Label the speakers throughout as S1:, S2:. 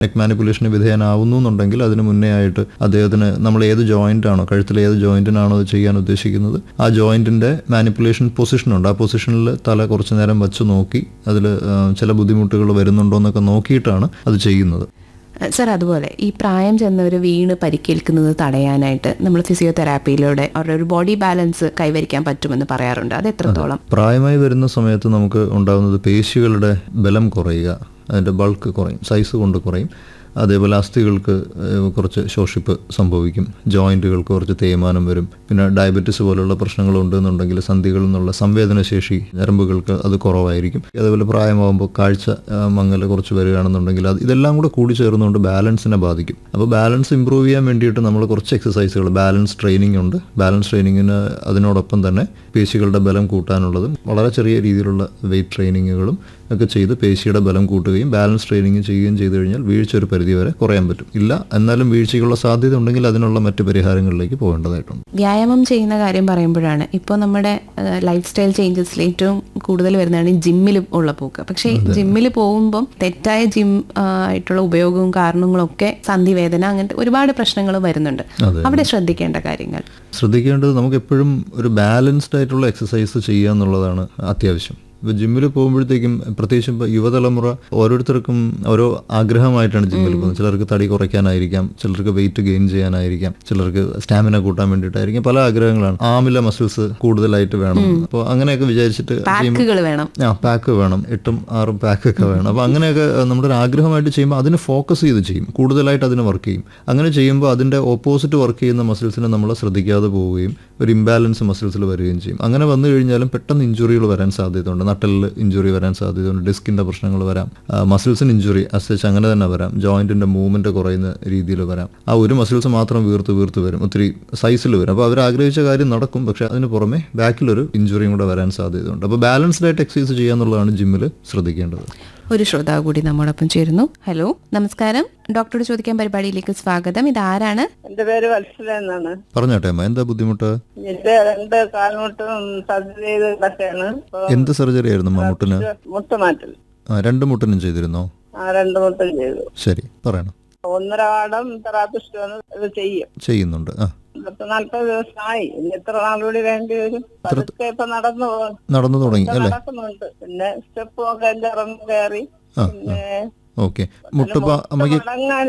S1: Neck മാനിപ്പുലേഷന് വിധേയനാവുന്നു എന്നുണ്ടെങ്കിൽ അതിന് മുന്നേ ആയിട്ട് അദ്ദേഹത്തിന് നമ്മൾ ഏത് ജോയിന്റ് ആണോ കഴുത്തിൽ ഏത് ജോയിന്റിനാണോ അത് ചെയ്യാൻ ഉദ്ദേശിക്കുന്നത് ആ ജോയിന്റിന്റെ മാനിപ്പുലേഷൻ പൊസിഷൻ ഉണ്ട് ആ പൊസിഷനിൽ തല കുറച്ചു നേരം വെച്ച് നോക്കി അതിൽ ചില ബുദ്ധിമുട്ടുകൾ വരുന്നുണ്ടോ എന്നൊക്കെ നോക്കിയിട്ടാണ് അത് ചെയ്യുന്നത്
S2: സർ അതുപോലെ ഈ പ്രായം ചെന്നവർ വീണ് പരിക്കേൽക്കുന്നത് തടയാനായിട്ട് നമ്മൾ ഫിസിയോതെറാപ്പിയിലൂടെ അവരുടെ ഒരു ബോഡി ബാലൻസ് കൈവരിക്കാൻ പറ്റുമെന്ന് പറയാറുണ്ട് അത് എത്രത്തോളം
S1: പ്രായമായി വരുന്ന സമയത്ത് നമുക്ക് ഉണ്ടാകുന്നത് പേശികളുടെ ബലം കുറയുക അതിൻ്റെ ബൾക്ക് കുറയും സൈസ് കൊണ്ട് കുറയും അതേപോലെ അസ്ഥികൾക്ക് ഏഹ്, കുറച്ച് ശോഷിപ്പ് സംഭവിക്കും ജോയിൻറ്റുകൾക്ക് കുറച്ച് തേയ്മാനം വരും പിന്നെ ഡയബറ്റിസ് പോലുള്ള പ്രശ്നങ്ങളുണ്ട് എന്നുണ്ടെങ്കിൽ സന്ധികളിൽ നിന്നുള്ള സംവേദനശേഷി ഞരമ്പുകൾക്ക് അത് കുറവായിരിക്കും അതേപോലെ പ്രായമാകുമ്പോൾ കാഴ്ച ആ, മങ്ങൽ കുറച്ച് വരികയാണെന്നുണ്ടെങ്കിൽ അത് ഇതെല്ലാം കൂടെ കൂടി ചേർന്നുകൊണ്ട് ബാലൻസിനെ ബാധിക്കും അപ്പോൾ ബാലൻസ് ഇമ്പ്രൂവ് ചെയ്യാൻ വേണ്ടിയിട്ട് നമ്മൾ കുറച്ച് എക്സസൈസുകൾ ബാലൻസ് ട്രെയിനിങ് ഉണ്ട് ബാലൻസ് ട്രെയിനിങ്ങിന് അതിനോടൊപ്പം തന്നെ പേശികളുടെ ബലം കൂട്ടാനുള്ളതും വളരെ ചെറിയ രീതിയിലുള്ള വെയിറ്റ് ട്രെയിനിങ്ങുകളും ഒക്കെ ചെയ്ത് പേശിയുടെ ബലം കൂട്ടുകയും ബാലൻസ് ട്രെയിനിങ് ചെയ്യുകയും ചെയ്തു കഴിഞ്ഞാൽ വീഴ്ച ഒരു പരിധി വരെ കുറയാൻ പറ്റും ഇല്ല എന്നാലും വീഴ്ചയ്ക്കുള്ള സാധ്യത ഉണ്ടെങ്കിൽ അതിനുള്ള മറ്റ് പരിഹാരങ്ങളിലേക്ക് പോകേണ്ടതായിട്ടുണ്ട്
S2: വ്യായാമം ചെയ്യുന്ന കാര്യം പറയുമ്പോഴാണ് ഇപ്പോൾ നമ്മുടെ ലൈഫ് സ്റ്റൈൽ ചേഞ്ചസിൽ ഏറ്റവും കൂടുതൽ വരുന്നതാണ് ഈ ജിമ്മിൽ ഉള്ള പോക്ക് പക്ഷേ ജിമ്മിൽ പോകുമ്പം തെറ്റായ ജിം ആയിട്ടുള്ള ഉപയോഗവും കാരണങ്ങളും ഒക്കെ സന്ധിവേദന അങ്ങനത്തെ ഒരുപാട് പ്രശ്നങ്ങൾ വരുന്നുണ്ട്
S1: അതെ.
S2: അവിടെ ശ്രദ്ധിക്കേണ്ട കാര്യങ്ങൾ
S1: ശ്രദ്ധിക്കേണ്ടത് നമുക്ക് എപ്പോഴും ഒരു ബാലൻസ്ഡ് ആയിട്ടുള്ള എക്സസൈസ് ചെയ്യുക എന്നുള്ളതാണ് അത്യാവശ്യം ഇപ്പോൾ ജിമ്മിൽ പോകുമ്പോഴത്തേക്കും പ്രത്യേകിച്ചും ഇപ്പോൾ യുവതലമുറ ഓരോരുത്തർക്കും ഓരോ ആഗ്രഹമായിട്ടാണ് ജിമ്മിൽ പോകുന്നത് ചിലർക്ക് തടി കുറയ്ക്കാനായിരിക്കാം ചിലർക്ക് വെയിറ്റ് ഗെയിൻ ചെയ്യാനായിരിക്കാം ചിലർക്ക് സ്റ്റാമിന കൂട്ടാൻ വേണ്ടിയിട്ടായിരിക്കാം പല ആഗ്രഹങ്ങളാണ് ആമില മസിൽസ് കൂടുതലായിട്ട് വേണം അപ്പോൾ അങ്ങനെയൊക്കെ വിചാരിച്ചിട്ട്
S2: പാക്കുകൾ വേണം
S1: ആ പാക്ക് വേണം എട്ടും ആറും പാക്ക് ഒക്കെ വേണം അപ്പോൾ അങ്ങനെയൊക്കെ അഹ്, നമ്മുടെ ഒരു ആഗ്രഹമായിട്ട് ചെയ്യുമ്പോൾ അതിന് ഫോക്കസ് ചെയ്ത് ചെയ്യും കൂടുതലായിട്ട് അതിന് വർക്ക് ചെയ്യും അങ്ങനെ ചെയ്യുമ്പോൾ അതിൻ്റെ ഓപ്പോസിറ്റ് വർക്ക് ചെയ്യുന്ന മസിൽസിനെ നമ്മൾ ശ്രദ്ധിക്കാതെ പോവുകയും ഒരു ഇംബാലൻസ് മസിൽസിൽ വരികയും ചെയ്യും അങ്ങനെ വന്നു കഴിഞ്ഞാലും പെട്ടെന്ന് ഇഞ്ചുറികൾ വരാൻ സാധ്യതയുണ്ട് നട്ടലിൽ ഇഞ്ചുറി വരാൻ സാധ്യതയുണ്ട് ഡിസ്കിൻ്റെ പ്രശ്നങ്ങൾ വരാം മസിൽസിന് ഇഞ്ചുറി അസച്ച് അങ്ങനെ തന്നെ വരാം ജോയിൻറ്റിൻ്റെ മൂവ്മെൻറ്റ് കുറയുന്ന രീതിയിൽ വരാം ആ ഒരു മസിൽസ് മാത്രം വീർത്ത് വീർത്ത് വരും ഒത്തിരി സൈസിൽ വരും അപ്പോൾ അവർ ആഗ്രഹിച്ച കാര്യം നടക്കും പക്ഷേ അതിന് പുറമെ ബാക്കിലൊരു ഇഞ്ചുറിയും കൂടെ വരാൻ സാധ്യതയുണ്ട് അപ്പോൾ ബാലൻസ്ഡ് ആയിട്ട് എക്സസൈസ് ചെയ്യുക എന്നുള്ളതാണ് ജിമ്മിൽ ശ്രദ്ധിക്കേണ്ടത്
S2: ഒരു ശ്രോതാവ് കൂടി നമ്മോടൊപ്പം ചേരുന്നു ഹലോ നമസ്കാരം ഡോക്ടറോട് ചോദിക്കാൻ പരിപാടിയിലേക്ക് സ്വാഗതം ഇത് ആരാണ്
S3: എന്റെ പേര് വത്സല എന്നാണ്
S1: പറഞ്ഞോട്ടെ അമ്മ എന്താ ബുദ്ധിമുട്ട്
S3: എന്റെ രണ്ട് കാൽമുട്ടും സർജറി ചെയ്ത് കിടക്കാണ് ഇപ്പൊ
S1: എന്ത് സർജറി ആയിരുന്നു അമ്മ മുട്ടിന്
S3: മുട്ടുമാറ്റൽ
S1: ആ, രണ്ട് മുട്ടിനും ചെയ്തിരുന്നോ
S3: ആ രണ്ട് മുട്ടും ചെയ്തു
S1: ശരി പറയണം
S3: ഒന്നര വാടം തെറാപ്പിസ്റ്റ് വന്ന് ഇത് ചെയ്യും
S1: ചെയ്യുന്നുണ്ട് ആ
S3: പത്ത് നാല്പത് ദിവസമായി ഇനി എത്ര നാളുകൂടി വേണ്ടി വരും പതുക്കെ ഇപ്പൊ നടന്നു പോകും
S1: നടന്നു തുടങ്ങി അല്ലേ
S3: നടക്കുന്നുണ്ട് പിന്നെ സ്റ്റെപ്പും ഒക്കെ എന്റെ ഇറങ്ങി കയറി
S1: ആ
S3: പിന്നെ
S1: ഓക്കെ മുട്ടിപ്പോ അമ്മയ്ക്ക്
S3: മടങ്ങാൻ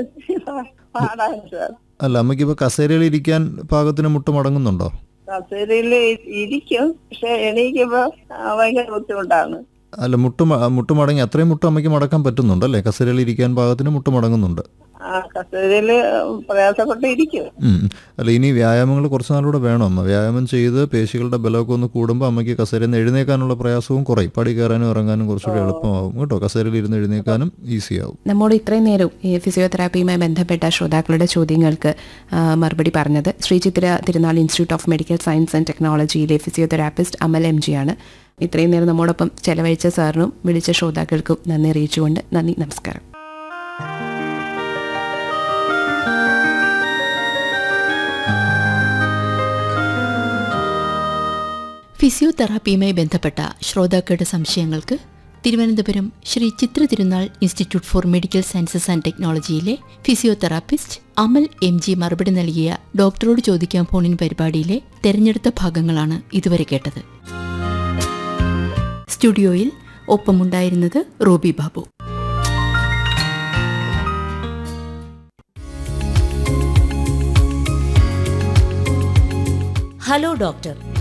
S3: പാടാൻ സാർ
S1: അല്ല അമ്മയ്ക്ക് ഇപ്പൊ കസേരയിൽ ഇരിക്കാൻ പാകത്തിന് മുട്ട് മടങ്ങുന്നുണ്ടോ
S3: കസേരയില് ഇരിക്കും പക്ഷെ എണീക്കുമ്പോ ആ, ഭയങ്കര ബുദ്ധിമുട്ടാണ്
S1: അല്ല മുട്ട് മ- മുട്ട് മടങ്ങി അത്രയും മുട്ട് അമ്മയ്ക്ക് മടക്കാൻ പറ്റുന്നുണ്ട് അല്ലേ കസേരയിൽ ഇരിക്കാൻ പാകത്തിന് മുട്ട് മടങ്ങുന്നുണ്ട്
S3: ആ കസേരയില് പ്രയാസപ്പെട്ട് ഇരിക്കും
S1: ഉം. അല്ല ഇനി വ്യായാമങ്ങൾ കുറച്ച് നാളൂടെ വേണം അമ്മ വ്യായാമം ചെയ്ത് പേശികളുടെ ബലമൊക്കെ ഒന്ന് കൂടുമ്പോൾ അമ്മയ്ക്ക് കസേരയിൽ നിന്ന് എഴുന്നേക്കാനുള്ള പ്രയാസവും കുറയും പടി കയറാനും ഇറങ്ങാനും കുറച്ചുകൂടി എളുപ്പമാവും കേട്ടോ കസേരയിൽ ഇരുന്ന് എഴുന്നേക്കാനും ഈസി ആവും
S2: നമ്മോട് ഇത്രയും നേരം ഈ ഫിസിയോതെറാപ്പിയുമായി ബന്ധപ്പെട്ട ശ്രോതാക്കളുടെ ചോദ്യങ്ങൾക്ക് ആ, മറുപടി പറഞ്ഞത് Sree Chitra Thirunal institute of medical science and ടെക്നോളജിയിലെ ഫിസിയോതെറാപ്പിസ്റ്റ് അമൽ എം ജി ആണ് ഇത്രയും നേരം നമ്മോടൊപ്പം ചെലവഴിച്ച സാറിനും വിളിച്ച ശ്രോതാക്കൾക്കും നന്ദി അറിയിച്ചുകൊണ്ട് നന്ദി നമസ്കാരം
S4: ഫിസിയോതെറാപ്പിയുമായി ബന്ധപ്പെട്ട ശ്രോതാക്കളുടെ സംശയങ്ങൾക്ക് Thiruvananthapuram Sree Chitra Thirunal institute for medical sciences and ടെക്നോളജിയിലെ ഫിസിയോതെറാപ്പിസ്റ്റ് അമൽ എം ജി മറുപടി നൽകിയ ഡോക്ടറോട് ചോദിക്കാൻ ഫോണിൻ പരിപാടിയിലെ തെരഞ്ഞെടുത്ത ഭാഗങ്ങളാണ് ഇതുവരെ കേട്ടത് സ്റ്റുഡിയോയിൽ ഒപ്പമുണ്ടായിരുന്നത് റോബി ബാബു
S5: ഹലോ ഡോക്ടർ